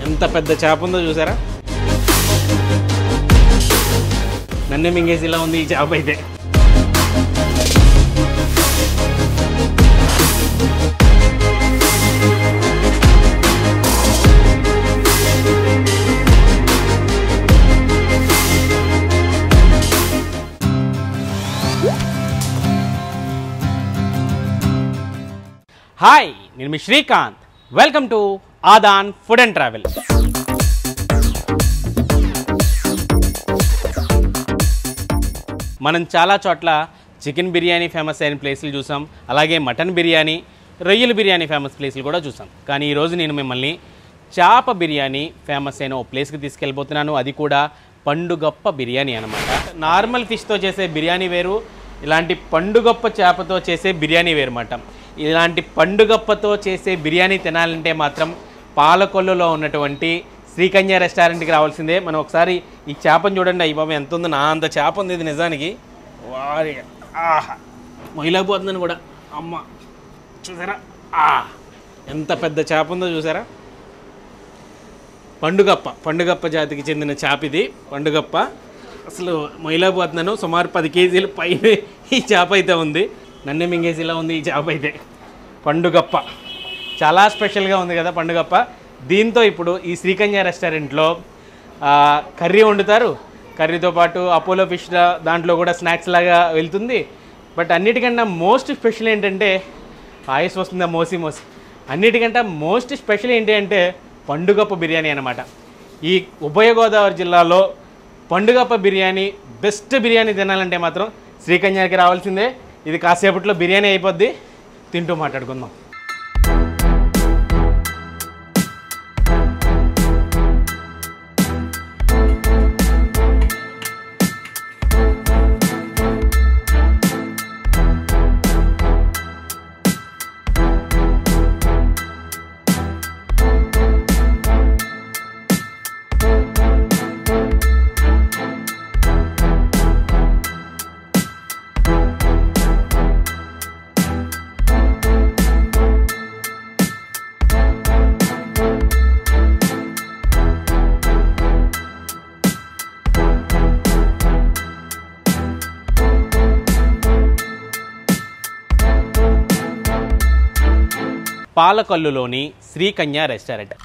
ఎంత పెద్ద చేప ఉందో చూసారా నన్నే మింగేసిలా ఉంది ఈ చేప అయితే హాయ్ నేను మీ Srikanth welcome to Aadhan food and travel మనం చాలా చోట్ల చికెన్ బిర్యానీ ఫేమస్ అయిన ప్లేసులు చూసాం అలాగే మటన్ బిర్యానీ రొయ్యల బిర్యానీ ఫేమస్ ప్లేసులు కూడా చూసాం కానీ ఈరోజు నేను మిమ్మల్ని చేప బిర్యానీ ఫేమస్ అయిన ఓ ప్లేస్కి తీసుకెళ్ళిపోతున్నాను అది కూడా పండుగప్ప బిర్యానీ అనమాట నార్మల్ ఫిష్తో చేసే బిర్యానీ వేరు ఇలాంటి పండుగప్ప చేపతో చేసే బిర్యానీ వేరు అన్నమాట ఇలాంటి పండుగప్పతో చేసే బిర్యానీ తినాలంటే మాత్రం పాలకొల్లులో ఉన్నటువంటి శ్రీకన్య రెస్టారెంట్కి రావాల్సిందే మనం ఒకసారి ఈ చేపను చూడండి అయ్యి బాబు ఎంత ఉందో నా అంత చేప ఉంది ఇది నిజానికి వారి ఆహా మొయిలైపోతుందని కూడా అమ్మ చూసారా ఆ ఎంత పెద్ద చేప ఉందో చూసారా పండుగప్ప పండుగప్ప జాతికి చెందిన చేప ఇది పండుగప్ప అసలు మొయిలైపోతున్నాను సుమారు పది కేజీలు పైన ఈ చేప అయితే ఉంది నన్నే మింగేసిలా ఉంది ఈ చేప అయితే పండుగప్ప చాలా స్పెషల్గా ఉంది కదా పండుగప్ప దీంతో ఇప్పుడు ఈ శ్రీకన్య రెస్టారెంట్లో ఆ, కర్రీ వండుతారు కర్రీతో పాటు అపోలో ఫిష్ దా- దాంట్లో కూడా స్నాక్స్ లాగా వెళ్తుంది బట్ అన్నిటికన్నా మోస్ట్ స్పెషల్ ఏంటంటే ఆయుస్ వస్తుందా మోసి మోసి అన్నిటికంటే మోస్ట్ స్పెషల్ ఏంటి అంటే పండుగప్ప బిర్యానీ అనమాట ఈ ఉభయ గోదావరి జిల్లాలో పండుగప్ప బిర్యానీ బెస్ట్ బిర్యానీ తినాలంటే మాత్రం శ్రీకన్యాకి రావాల్సిందే ఇది కాసేపట్లో బిర్యానీ అయిపోద్ది తింటూ మాట్లాడుకుందాం పాలకొల్లులోని శ్రీకన్య రెస్టారెంట్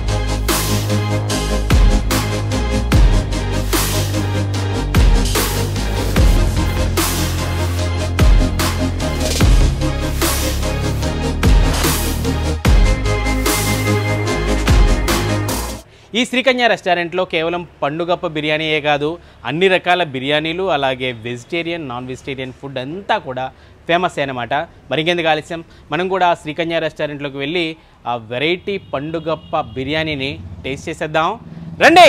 ఈ శ్రీకన్య రెస్టారెంట్లో కేవలం పండుగప్ప బిర్యానీయే కాదు అన్ని రకాల బిర్యానీలు అలాగే వెజిటేరియన్ నాన్ వెజిటేరియన్ ఫుడ్ అంతా కూడా ఫేమస్ అనమాట మరికెందుకు ఆలస్యం మనం కూడా ఆ శ్రీకన్య రెస్టారెంట్లోకి వెళ్ళి ఆ వెరైటీ పండుగప్ప బిర్యానీని టేస్ట్ చేసేద్దాం రండి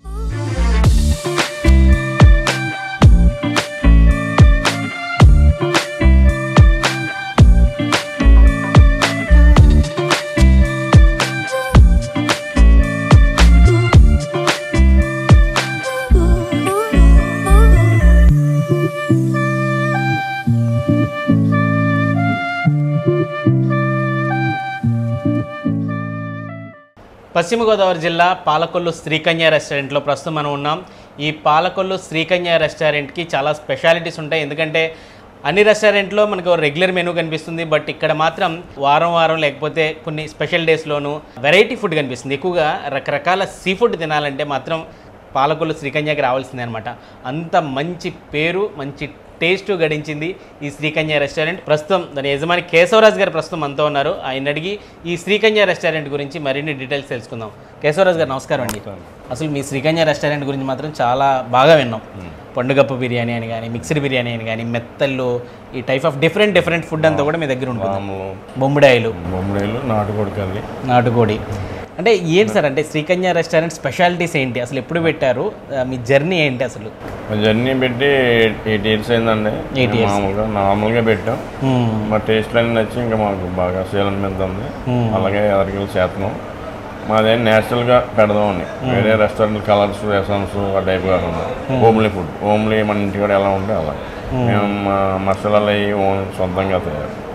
పశ్చిమ గోదావరి జిల్లా పాలకొల్లు శ్రీకన్య రెస్టారెంట్లో ప్రస్తుతం మనం ఉన్నాం ఈ పాలకొల్లు శ్రీకన్య రెస్టారెంట్కి చాలా స్పెషాలిటీస్ ఉంటాయి ఎందుకంటే అన్ని రెస్టారెంట్లో మనకు రెగ్యులర్ మెనూ కనిపిస్తుంది బట్ ఇక్కడ మాత్రం వారం వారం లేకపోతే కొన్ని స్పెషల్ డేస్లోనూ వెరైటీ ఫుడ్ కనిపిస్తుంది ఎక్కువగా రకరకాల సీ ఫుడ్ తినాలంటే మాత్రం పాలకొల్లు శ్రీకన్యకి రావాల్సిందే అనమాట అంత మంచి పేరు మంచి టేస్ట్ గడించింది ఈ శ్రీకన్య రెస్టారెంట్ ప్రస్తుతం దాని యజమాని కేశవరాజ్ గారు ప్రస్తుతం మనతో ఉన్నారు ఆయన అడిగి ఈ శ్రీకన్య రెస్టారెంట్ గురించి మరిన్ని డీటెయిల్స్ తెలుసుకుందాం కేశవరాజ్ గారు నమస్కారం అండి అసలు మీ శ్రీకన్య రెస్టారెంట్ గురించి మాత్రం చాలా బాగా విన్నాం పండుగప్ప బిర్యానీ అని కానీ మిక్స్డ్ బిర్యానీ అని కానీ మెత్తళ్ళు ఈ type of different different food అంతా కూడా మీ దగ్గర ఉంటుంది మామూలు బొమ్మిడాయిలు బొమ్మడీలు నాటుకోడి కర్రీ నాటుకోడి అంటే ఏంటి సార్ అంటే శ్రీకన్య రెస్టారెంట్ స్పెషాలిటీస్ ఏంటి అసలు ఎప్పుడు పెట్టారు ఆ, మీ జర్నీ ఏంటి అసలు మా జర్నీ పెట్టి ఎయిట్ ఇయర్స్ అయిందండి Eight years. మామూలుగా నార్మల్గా పెట్టాం మ్మ్. మా టేస్ట్ అన్ని నచ్చి ఇంకా మాకు బాగా సేలం మీద ఉంది మ్మ్. అలాగే ఎవరికి చేస్తున్నాం మాదేం నేచురల్గా పెడదామని వేరే రెస్టారెంట్ కలర్స్ ఎసన్స్ ఆ టైప్ కాకుండా హోమ్లీ ఫుడ్ హోమ్లీ మన ఇంటికాడ ఎలా ఉంటే అలా మేము మా మసాలాలు అవి ఓన్ సొంతంగా తయారు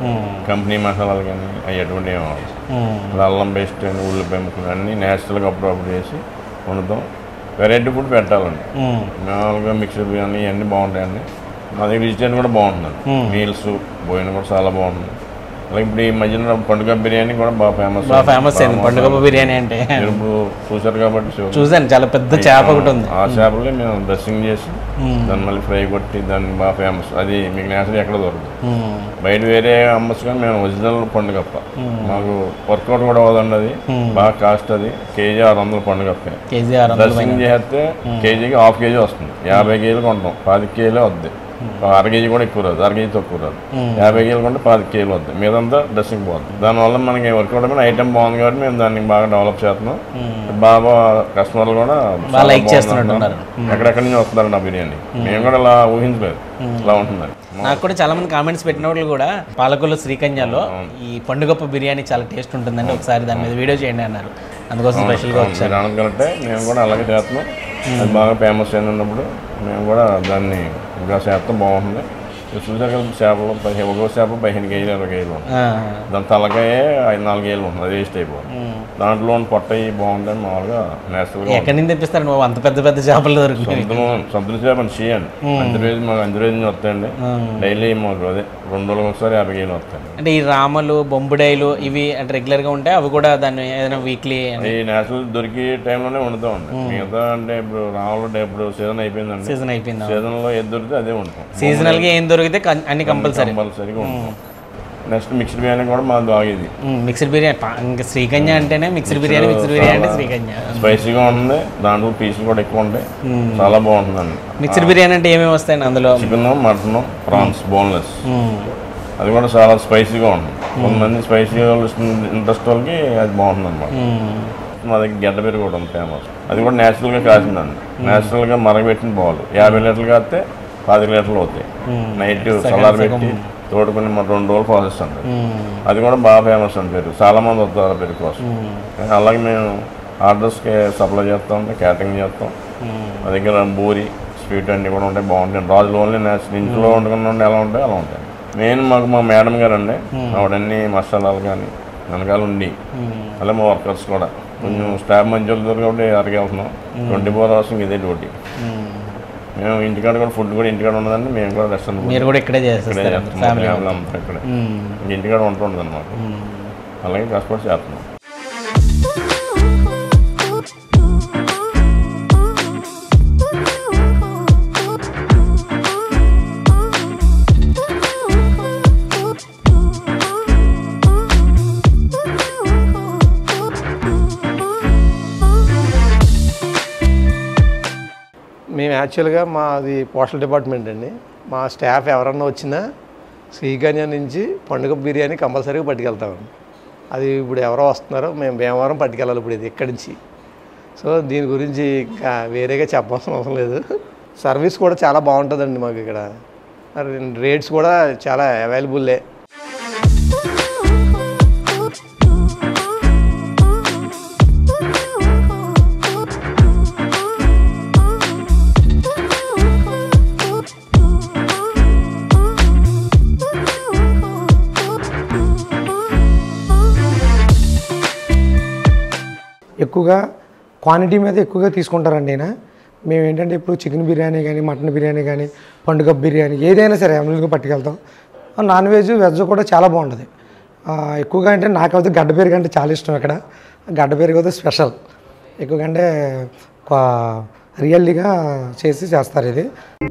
కంపెనీ మసాలాలు కానీ అవి ఎటువంటి ఏమి అవ్వదు. ఇప్పుడు అల్లం పేస్ట్ అని ఉల్లిపాయ ముక్కలు అన్నీ నేచురల్గా అప్పుడప్పుడు చేసి వండుతాం వెరైటీ ఫుడ్ పెట్టాలండి మామూలుగా మిక్సర్ బిర్యానీ ఇవన్నీ బాగుంటాయండి మా దగ్గర వెజిటేరియన్ కూడా బాగుంటుందండి మీల్స్ భోజనం కూడా చాలా బాగుంటుంది అలాగే ఇప్పుడు ఈ మధ్యన పండుగ బిర్యానీ కూడా బాగా ఫేమస్ బాగా ఫేమస్ అయింది పండుగ బిర్యానీ అంటే మీరు ఇప్పుడు చూశారు కాబట్టి చూ- చూసాను చాలా పెద్ద చేప ఒకటి ఉంది ఆ చేపలే మేము డ్రెస్సింగ్ చేసి దాన్ని మళ్ళీ ఫ్రై కొట్టి దాన్ని బాగా ఫేమస్ అది మీకు నేసరి ఎక్కడ దొరకదు మ్మ్. బయట వేరే అమ్మచ్చు కానీ మేము ఒరిజినల్ పండుగప్ప మాకు వర్కౌట్ కూడా అవ్వదండి అది బాగా కాస్ట్ అది కేజీ ఆరు వందల పండుగప్పే కేజీ ఆరు వందలు డ్రెస్సింగ్ చేస్తే కేజీకి హాఫ్ కేజీ వస్తుంది యాభై కేజీలు కొంటాం పది కేజీలే వద్ది అర కేజీ కూడా ఎక్కువ రాదు అర కేజీ తక్కువ రాదు యాభై కేజీలు కొంటే పది కేజీలు వద్ది మీదంతా డ్రెస్సింగ్ పోతుంది దానివల్ల మనకి వర్కౌట్ అయిన ఐటమ్ బాగుంది కాబట్టి మేము దాన్ని బాగా డెవలప్ చేస్తున్నాం బాగా కస్టమర్లు కూడా చాలా like బాగుంది చేస్తున్నట్టున్నారు. అంటున్నారు. ఎక్కడెక్కడి నుంచి వస్తున్నారు నా బిర్యానీ మేము కూడా ఇలా ఊహించలేదు ఇలా ఉంటుందని నాకు కూడా చాలా మంది కామెంట్స్ పెట్టిన వాళ్ళు కూడా పాలకొల్లు శ్రీకన్యాలో ఈ పండుగప్ప బిర్యానీ చాలా టేస్ట్ ఉంటుందండి ఒకసారి దాని మీద వీడియో చేయండి అన్నారు అందుకోసం స్పెషల్గా వచ్చాను మీరు అనగలంటే మేము కూడా అలాగే చేస్తున్నాం అది బాగా ఫేమస్ అయినప్పుడు మేము కూడా దాన్ని ఇంకా చేస్తాం బాగుంటుంది మీరు చూసారు కదా చేపలు పదిహేను ఒక్కో చేప పదిహేను కేజీలు ఇరవై కేజీలు ఉంటాయి ఆ, దాని తలకాయ ఐదు నాలుగు కేజీలు ఉంటుంది అది వేస్ట్ అయిపోతుంది దాంట్లో ఉన్న పొట్ట ఇవి బాగుంటాయి మామూలుగా నేచురల్గా ఎక్కడి నుంచి తెప్పిస్తారు నువ్వు అంత పెద్ద పెద్ద చేపలు దొరుకుతాయి సముద్రం సముద్రం చేప అని చేయండి అంజరేజ్ మాకు అంజరేజ్ నుంచి వస్తాయండి డైలీ మాకు అదే రెండు రోజులకు ఒకసారి యాభై కేజీలు వస్తాయండి అంటే ఈ రామలు బొంబుడాయిలు ఇవి అంటే రెగ్యులర్గా ఉంటాయి అవి కూడా దాన్ని ఏదైనా వీక్లీ ఈ నేచురల్ దొరికే టైంలోనే వండుతామండి మిగతా అంటే ఇప్పుడు రావాలి ఇప్పుడు సీజన్ అయిపోయిందండి సీజన్ అయిపోయింది సీజనల్లో ఏది దొరికితే అదే ఉంటాం సీజనల్గా ఏం దొరికితే కన్- అన్ని కంపల్సరీ కంపల్సరీగా ఉంటాం నెక్స్ట్ మిక్స్డ్ బిర్యానీ కూడా మాది బాగేది మిక్స్డ్ బిర్యానీ పా- ఇంకా శ్రీకన్య అంటేనే మిక్స్డ్ బిర్యానీ మిక్స్డ్ బిర్యానీ అంటే శ్రీకన్య స్పైసీగా ఉంటుంది దాంట్లో పీసులు కూడా ఎక్కువ ఉంటాయి చాలా బాగుంటుందండి మిక్స్డ్ బిర్యానీ అంటే ఏమేమి వస్తాయండి అందులో చికెన్ మటన్ ప్రాన్స్ బోన్లెస్ మ్మ్. అది కూడా చాలా స్పైసీగా ఉంటుంది కొంతమంది స్పైసీగా ఇంట్రెస్ట్ వాళ్ళకి అది బాగుంటుంది అనమాట మ్మ్. మా దగ్గర గడ్డ పెరుగు కూడా ఉంది ఫేమస్ అది కూడా నేచురల్గా కాసిందండి నేచురల్గా మరగబెట్టిన బాగులు యాభై లీటర్లు కాస్తే పది లీటర్లు అవుతాయి నైట్ సలార్ పెట్టి తోడుకుని మన రెండు రోజులు ప్రాసెస్ అండి మ్మ్. అది కూడా బాగా ఫేమస్ అండి పెరుగు చాలా మంది వస్తారు పెరుగు కోసం మ్మ్. అలాగే మేము ఆర్డర్స్కి సప్లై చేస్తాం క్యాటరింగ్ చేస్తాం మ్మ్. మా దగ్గర బూరి స్వీట్ అన్నీ కూడా ఉంటాయి బాగుంటాయి రాజులు ఓన్లీ నేచురల్ ఇంట్లో వండుకున్న ఉంటే ఎలా ఉంటాయి అలా ఉంటాయి మెయిన్ మాకు మా మేడం గారు అండి ఆవిడన్ని మసాలాలు కానీ వెనకాల ఉండి మ్మ్. అలాగే మా వర్కర్స్ కూడా కొంచెం స్టాఫ్ మంచి వాళ్ళు దొరికి కాబట్టి అరగే వెళ్తున్నాం ట్వంటీ ఫోర్ అవర్స్ ఇంక ఇదే డ్యూటీ మ్మ్. మేము ఇంటికాడ కూడా ఫుడ్ కూడా ఇంటికాడ ఉన్నదండి మేము కూడా రెస్టారెంట్ మీరు కూడా ఇక్కడే ఇక్కడే చేస్తారు చేస్తాం మా ఫ్యామిలీ ఫ్యామిలీ అంతా ఇక్కడే మ్మ్. ఇంక ఇంటికాడ వంట ఉండదు అనమాట మ్మ్. అలాగే కష్టపడి చేస్తున్నాం మేము యాక్చువల్గా మాది పోస్టల్ డిపార్ట్మెంట్ అండి మా స్టాఫ్ ఎవరన్నా వచ్చినా శ్రీకన్య నుంచి పండుగ బిర్యానీ కంపల్సరీగా పట్టుకెళ్తామండి అది ఇప్పుడు ఎవరో వస్తున్నారో మేము భీమవరం పట్టుకెళ్ళాలి ఇప్పుడు ఇది ఇక్కడి నుంచి సో దీని గురించి ఇంకా వేరేగా చెప్పాల్సిన అవసరం లేదు సర్వీస్ కూడా చాలా బాగుంటుందండి మాకు ఇక్కడ రేట్స్ కూడా చాలా అవైలబుల్లే ఎక్కువగా క్వాంటిటీ మీద ఎక్కువగా తీసుకుంటారండి ఈయన మేము ఏంటంటే ఇప్పుడు చికెన్ బిర్యానీ కానీ మటన్ బిర్యానీ కానీ పండుగ బిర్యానీ ఏదైనా సరే అవైలబుల్గా పట్టుకెళ్తాం నాన్ వెజ్ వెజ్ కూడా చాలా బాగుంటుంది ఆ, ఎక్కువగా అంటే నాకైతే గడ్డ పెరుగు అంటే చాలా ఇష్టం ఇక్కడ గడ్డ పెరుగు అయితే స్పెషల్ ఎక్కువగా అంటే రియల్లీగా చేసి చేస్తారు ఇది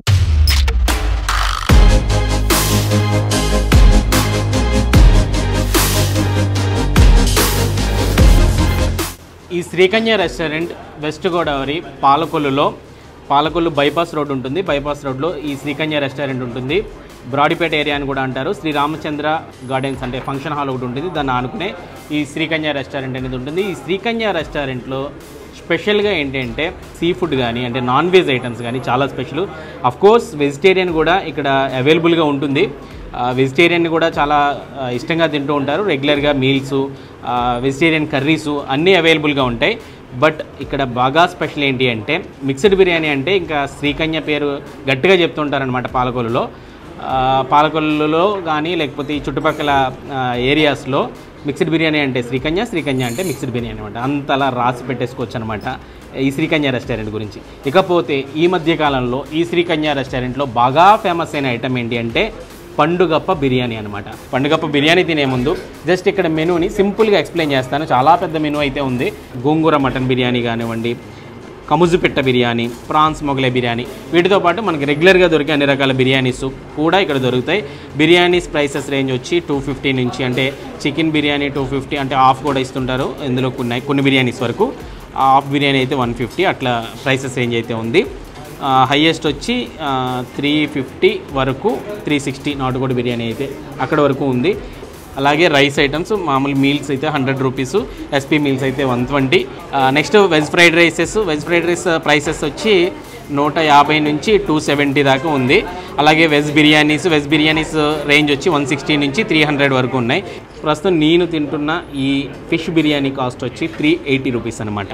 ఈ శ్రీకన్య రెస్టారెంట్ వెస్ట్ గోదావరి పాలకొల్లులో పాలకొల్లు బైపాస్ రోడ్ ఉంటుంది బైపాస్ రోడ్లో ఈ శ్రీకన్య రెస్టారెంట్ ఉంటుంది బ్రాడీపేట ఏరియా అని కూడా అంటారు శ్రీ రామచంద్ర గార్డెన్స్ అంటే ఫంక్షన్ హాల్ ఒకటి ఉంటుంది దాన్ని ఆనుకునే ఈ శ్రీకన్య రెస్టారెంట్ అనేది ఉంటుంది ఈ శ్రీకన్య రెస్టారెంట్లో స్పెషల్గా ఏంటంటే సీ ఫుడ్ కానీ అంటే నాన్ వెజ్ ఐటమ్స్ కానీ చాలా స్పెషల్ అఫ్ కోర్స్ వెజిటేరియన్ కూడా ఇక్కడ అవైలబుల్గా ఉంటుంది వెజిటేరియన్ కూడా చాలా ఆ, ఇష్టంగా తింటూ ఉంటారు రెగ్యులర్గా మీల్స్ వెజిటేరియన్ కర్రీస్ అన్నీ అవైలబుల్గా ఉంటాయి బట్ ఇక్కడ బాగా స్పెషల్ ఏంటి అంటే మిక్స్డ్ బిర్యానీ అంటే ఇంకా శ్రీకన్య పేరు గట్టిగా చెప్తుంటారనమాట పాలకొల్లులో ఆ, పాలకొల్లులో కానీ లేకపోతే ఈ చుట్టుపక్కల ఆ, ఏరియాస్లో మిక్స్డ్ బిర్యానీ అంటే శ్రీకన్య శ్రీకన్య అంటే మిక్స్డ్ బిర్యానీ అనమాట అంతలా రాసి పెట్టేసుకోవచ్చు అనమాట ఈ శ్రీకన్య రెస్టారెంట్ గురించి ఇకపోతే ఈ మధ్య కాలంలో ఈ శ్రీకన్య రెస్టారెంట్లో బాగా ఫేమస్ అయిన ఐటమ్ ఏంటి అంటే పండుగప్ప బిర్యానీ అనమాట పండుగప్ప బిర్యానీ తినే ముందు జస్ట్ ఇక్కడ మెనూని సింపుల్గా ఎక్స్ప్లెయిన్ చేస్తాను చాలా పెద్ద మెనూ అయితే ఉంది గోంగూర మటన్ బిర్యానీ కానివ్వండి కముజు పెట్ట బిర్యానీ ప్రాన్స్ మొగలే బిర్యానీ వీటితో పాటు మనకి రెగ్యులర్గా దొరికే అన్ని రకాల బిర్యానీస్ కూడా ఇక్కడ దొరుకుతాయి బిర్యానీస్ ప్రైసెస్ రేంజ్ వచ్చి టూ ఫిఫ్టీ నుంచి అంటే చికెన్ బిర్యానీ టూ ఫిఫ్టీ అంటే హాఫ్ కూడా ఇస్తుంటారు ఇందులో కొన్ని కొన్ని బిర్యానీస్ వరకు ఆ హాఫ్ బిర్యానీ అయితే వన్ ఫిఫ్టీ అట్లా ప్రైసెస్ రేంజ్ అయితే ఉంది హయ్యెస్ట్ వచ్చి త్రీ ఫిఫ్టీ వరకు త్రీ సిక్స్టీ నాటుకోడి బిర్యానీ అయితే అక్కడ వరకు ఉంది అలాగే రైస్ ఐటమ్స్ మామూలు మీల్స్ అయితే హండ్రెడ్ రూపీస్ ఎస్పీ మీల్స్ అయితే one twenty next veg fried rices veg fried rice prices వచ్చి నూట యాభై నుంచి టూ సెవెంటీ దాకా ఉంది అలాగే veg biryanis veg biryanis range వచ్చి వన్ సిక్స్టీ నుంచి త్రీ హండ్రెడ్ వరకు ఉన్నాయి ప్రస్తుతం నేను తింటున్న ఈ ఫిష్ బిర్యానీ కాస్ట్ వచ్చి త్రీ ఎయిటీ రూపీస్ అనమాట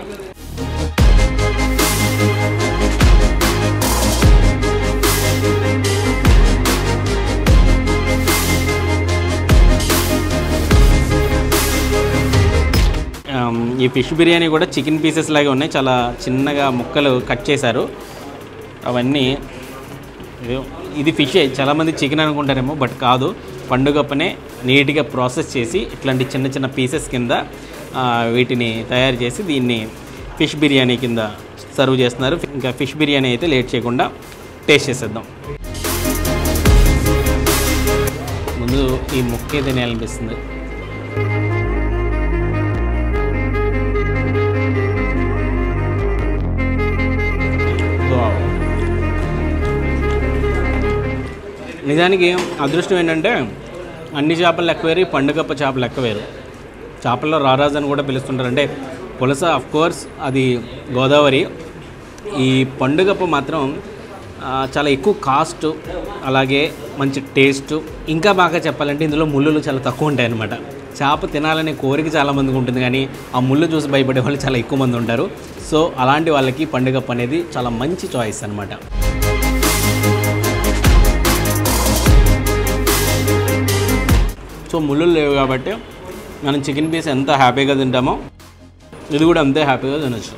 ఆమ్, ఈ ఫిష్ బిర్యానీ కూడా చికెన్ పీసెస్ లాగే ఉన్నాయి చాలా చిన్నగా ముక్కలు కట్ చేశారు అవన్నీ ఇదో- ఇది ఫిషే చాలామంది చికెన్ అనుకుంటారేమో బట్ కాదు పండుగప్పనే నీట్గా ప్రాసెస్ చేసి ఇట్లాంటి చిన్న చిన్న పీసెస్ కింద ఆ, వీటిని తయారు చేసి దీన్ని ఫిష్ బిర్యానీ కింద సర్వ్ చేస్తున్నారు ఇంకా ఫిష్ బిర్యానీ అయితే లేట్ చేయకుండా టేస్ట్ చేసేద్దాం ముందు ఈ ముక్కే తినేయాలనిపిస్తుంది వావ్. నిజానికి అదృష్టం ఏంటంటే అన్ని చేపలు లెక్క వేరు ఈ పండుగప్ప చేపలు లెక్క వేరు చేపల్లో రారాజు అని కూడా పిలుస్తుంటారు అంటే పులస అఫ్ కోర్స్ అది గోదావరి ఈ పండుగప్ప మాత్రం ఆ, చాలా ఎక్కువ కాస్ట్ అలాగే మంచి టేస్ట్ ఇంకా బాగా చెప్పాలంటే ఇందులో ముళ్ళులు చాలా తక్కువ ఉంటాయి అన్నమాట చేప తినాలనే కోరిక చాలా మందికి ఉంటుంది కానీ ఆ ముళ్ళు చూసి భయపడే వాళ్ళు చాలా ఎక్కువ మంది ఉంటారు సో అలాంటి వాళ్ళకి పండుగప్ప అనేది చాలా మంచి చాయిస్ అనమాట సో ముళ్ళులు లేవు కాబట్టి మనం చికెన్ పీస్ ఎంత హ్యాపీగా తింటామో ఇది కూడా అంతే హ్యాపీగా తినచ్చు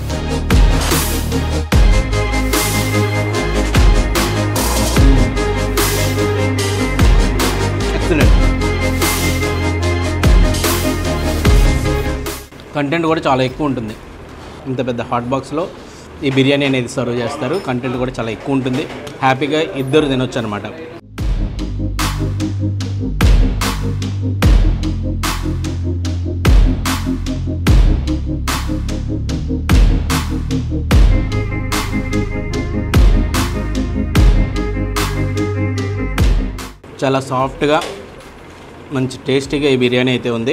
ఎక్సలెంట్ కంటెంట్ కూడా చాలా ఎక్కువ ఉంటుంది ఇంత పెద్ద హాట్ బాక్స్లో ఈ బిర్యానీ అనేది సర్వ్ చేస్తారు కంటెంట్ కూడా చాలా ఎక్కువ ఉంటుంది హ్యాపీగా ఇద్దరు తినొచ్చు అనమాట చాలా సాఫ్ట్గా మంచి టేస్టీగా ఈ బిర్యానీ అయితే ఉంది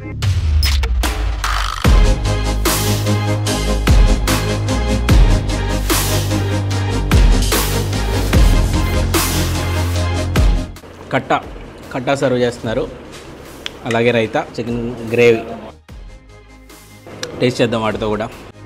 కట్ట కట్ట సర్వ్ చేస్తున్నారు అలాగే రైతా చికెన్ గ్రేవీ టేస్ట్ చేద్దాం వాటితో కూడా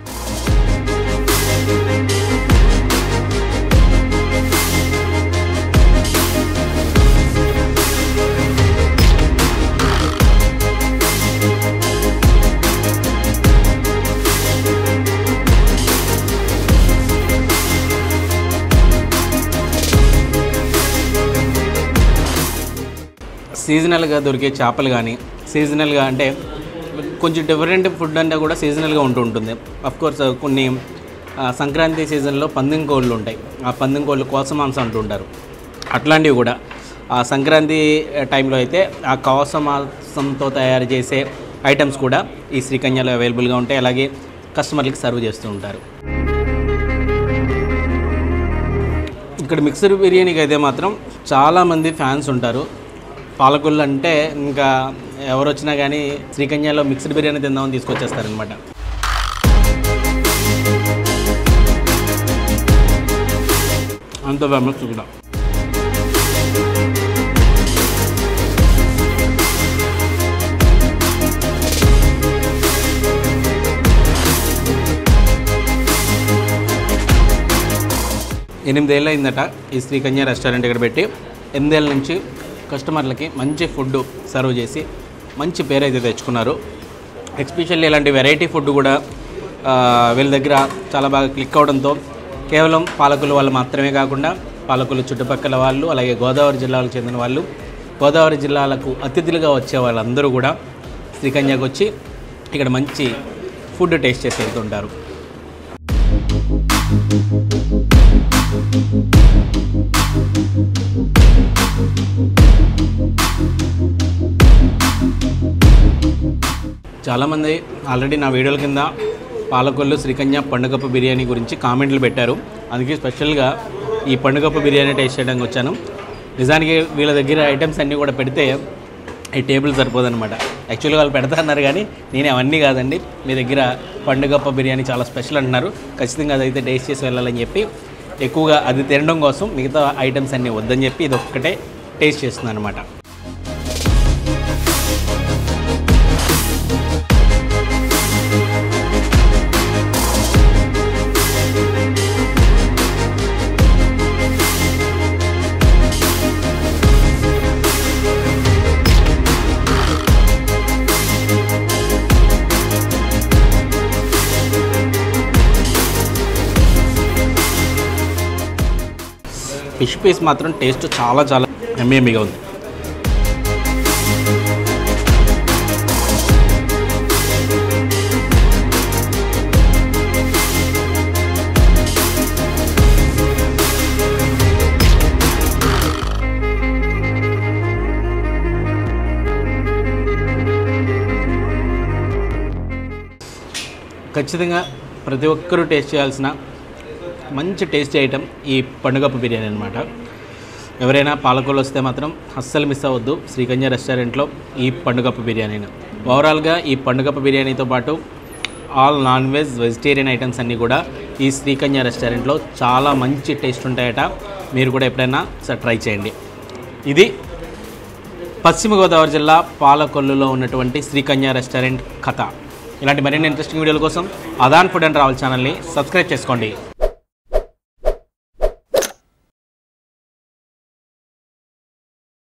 సీజనల్గా దొరికే చేపలు కానీ సీజనల్గా అంటే కొంచెం డిఫరెంట్ ఫుడ్ అంటే కూడా సీజనల్గా ఉంటూ ఉంటుంది కోర్స్ కొన్ని ఆ, సంక్రాంతి సీజన్లో పందెం కోళ్ళు ఉంటాయి ఆ పందెం కోళ్ళు కోస మాంసం అంటుంటారు అట్లాంటివి కూడా ఆ సంక్రాంతి టైంలో అయితే ఆ కోస మాంసంతో తయారు చేసే ఐటమ్స్ కూడా ఈ శ్రీకన్యలో అవైలబుల్గా ఉంటాయి అలాగే కస్టమర్లకి సర్వ్ చేస్తూ ఉంటారు ఇక్కడ మిక్సర్ బిర్యానీకి అయితే మాత్రం చాలామంది ఫ్యాన్స్ ఉంటారు పాలకొల్లు అంటే ఇంకా ఎవరు వచ్చినా కానీ శ్రీకన్యాలో మిక్స్డ్ బిర్యానీ తిందామని తీసుకొచ్చేస్తారనమాట అంత ఫేమస్ కూడా ఎనిమిదేళ్ళు అయిందట ఈ శ్రీకన్య రెస్టారెంట్ ఇక్కడ పెట్టి ఎనిమిదేళ్ళ నుంచి కస్టమర్లకి మంచి ఫుడ్ సర్వ్ చేసి మంచి పేరు అయితే తెచ్చుకున్నారు ఎస్పెషల్లీ ఇలాంటి వెరైటీ ఫుడ్ కూడా ఆ, వీళ్ళ దగ్గర చాలా బాగా క్లిక్ అవడంతో కేవలం పాలకులు వాళ్ళు మాత్రమే కాకుండా పాలకులు చుట్టుపక్కల వాళ్ళు అలాగే గోదావరి జిల్లాలకు చెందిన వాళ్ళు గోదావరి జిల్లాలకు అతిథులుగా వచ్చే వాళ్ళందరూ కూడా శ్రీకన్యాకు వచ్చి ఇక్కడ మంచి ఫుడ్ టేస్ట్ చేసి వెళ్తుంటారు చాలామంది ఆల్రెడీ నా వీడియోల కింద పాలకొల్లు శ్రీకన్య పండుగప్ప బిర్యానీ గురించి కామెంట్లు పెట్టారు అందుకే స్పెషల్గా ఈ పండుగప్ప బిర్యానీ టేస్ట్ చేయడానికి వచ్చాను నిజానికి వీళ్ళ దగ్గర ఐటమ్స్ అన్నీ కూడా పెడితే ఈ టేబుల్ సరిపోదన్నమాట యాక్చువల్గా వాళ్ళు పెడతా అన్నారు కానీ నేను అవన్నీ కాదండి మీ దగ్గర పండుగప్ప బిర్యానీ చాలా స్పెషల్ అంటున్నారు ఖచ్చితంగా అదైతే టేస్ట్ చేసి వెళ్ళాలని చెప్పి ఎక్కువగా అది తినడం కోసం మిగతా ఐటమ్స్ అన్నీ వద్దని చెప్పి ఇది ఒక్కటే టేస్ట్ చేస్తున్నాను అనమాట ఫిష్ పీస్ మాత్రం టేస్ట్ చాలా చాలా ఎమ్మెమ్మిగా ఉంది ఖచ్చితంగా ప్రతి ఒక్కరూ టేస్ట్ చేయాల్సిన మంచి టేస్టీ ఐటెం ఈ పండుగప్పు బిర్యానీ అనమాట ఎవరైనా పాలకొల్లు వస్తే మాత్రం అస్సలు మిస్ అవ్వద్దు శ్రీకన్య రెస్టారెంట్లో ఈ పండుగప్పు బిర్యానీని ఓవరాల్గా ఈ పండుగప్పు బిర్యానీతో పాటు all non veg vegetarian items అన్నీ కూడా ఈ శ్రీకన్య రెస్టారెంట్లో చాలా మంచి టేస్ట్ ఉంటాయట మీరు కూడా ఎప్పుడైనా ఒకసారి ట్రై చేయండి ఇది పశ్చిమ గోదావరి జిల్లా పాలకొల్లులో ఉన్నటువంటి శ్రీకన్య రెస్టారెంట్ కథ ఇలాంటి మరిన్ని ఇంట్రెస్టింగ్ వీడియోల కోసం అదాన్ ఫుడ్ అండ్ ట్రావెల్ ఛానల్ని సబ్స్క్రైబ్ చేసుకోండి